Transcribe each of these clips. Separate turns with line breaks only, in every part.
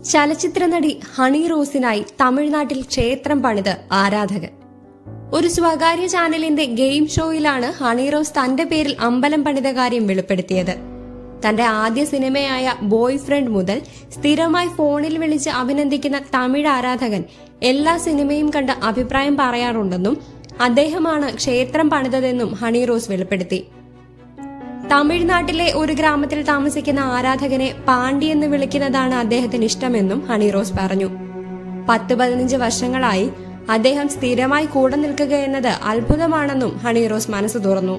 ചലച്ചിത്ര നടി ഹണി റോസിനായി തമിഴ്നാട്ടിൽ ക്ഷേത്രം പണിത് ആരാധകർ ഒരു സ്വകാര്യ ചാനലിന്റെ ഗെയിം ഷോയിലാണ് ഹണി റോസ് തന്റെ പേരിൽ അമ്പലം പണിത കാര്യം വെളിപ്പെടുത്തിയത് തന്റെ ആദ്യ സിനിമയായ ബോയ് ഫ്രണ്ട് മുതൽ സ്ഥിരമായി ഫോണിൽ വിളിച്ച് അഭിനന്ദിക്കുന്ന തമിഴ് ആരാധകൻ എല്ലാ സിനിമയും കണ്ട് അഭിപ്രായം പറയാറുണ്ടെന്നും അദ്ദേഹമാണ് ക്ഷേത്രം പണിതതെന്നും ഹണി റോസ് വെളിപ്പെടുത്തി തമിഴ്നാട്ടിലെ ഒരു ഗ്രാമത്തിൽ താമസിക്കുന്ന ആരാധകനെ പാണ്ഡി എന്ന് വിളിക്കുന്നതാണ് അദ്ദേഹത്തിന് ഇഷ്ടമെന്നും ഹണി റോസ് പറഞ്ഞു പത്ത് പതിനഞ്ച് വർഷങ്ങളായി അദ്ദേഹം സ്ഥിരമായി കൂടെ നിൽക്കുക എന്നത് അത്ഭുതമാണെന്നും ഹണി റോസ് മനസ്സ് തുറന്നു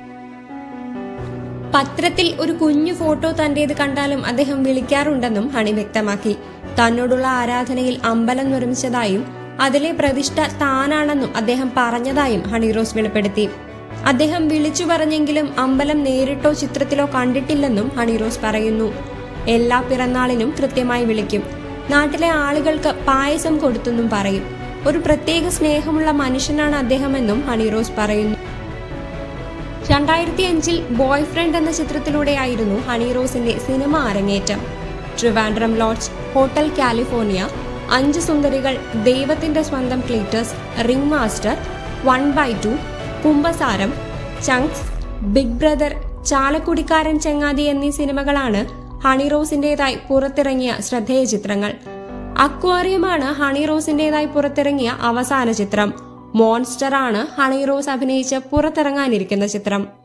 പത്രത്തിൽ ഒരു കുഞ്ഞു ഫോട്ടോ തന്റേത് കണ്ടാലും അദ്ദേഹം വിളിക്കാറുണ്ടെന്നും ഹണി വ്യക്തമാക്കി തന്നോടുള്ള ആരാധനയിൽ അമ്പലം നിർമ്മിച്ചതായും അതിലെ പ്രതിഷ്ഠ താനാണെന്നും അദ്ദേഹം പറഞ്ഞതായും ഹണി റോസ് വെളിപ്പെടുത്തി അദ്ദേഹം വിളിച്ചു പറഞ്ഞെങ്കിലും അമ്പലം നേരിട്ടോ ചിത്രത്തിലോ കണ്ടിട്ടില്ലെന്നും ഹണി റോസ് പറയുന്നു എല്ലാ പിറന്നാളിനും കൃത്യമായി വിളിക്കും നാട്ടിലെ ആളുകൾക്ക് പായസം കൊടുത്തെന്നും പറയും ഒരു പ്രത്യേക സ്നേഹമുള്ള മനുഷ്യനാണ് അദ്ദേഹമെന്നും ഹണി റോസ് പറയുന്നു രണ്ടായിരത്തി അഞ്ചിൽ ബോയ് ഫ്രണ്ട് എന്ന ചിത്രത്തിലൂടെയായിരുന്നു ഹണി റോസിന്റെ സിനിമ അരങ്ങേറ്റം ട്രിവാൻഡ്രം ലോഡ്ജ് ഹോട്ടൽ കാലിഫോർണിയ അഞ്ച് സുന്ദരികൾ ദൈവത്തിന്റെ സ്വന്തം ക്ലീറ്റേഴ്സ് ring master one by two കുംഭസാരം ചങ്ക്സ് ബിഗ് ബ്രദർ ചാലക്കുടിക്കാരൻ ചങ്ങാതി എന്നീ സിനിമകളാണ് ഹണി റോസിന്റേതായി പുറത്തിറങ്ങിയ ശ്രദ്ധേയ ചിത്രങ്ങൾ അക്വാറിയമാണ് ഹണി റോസിന്റേതായി പുറത്തിറങ്ങിയ അവസാന ചിത്രം മോൺസ്റ്റർ ആണ് ഹണി റോസ് അഭിനയിച്ച് പുറത്തിറങ്ങാനിരിക്കുന്ന ചിത്രം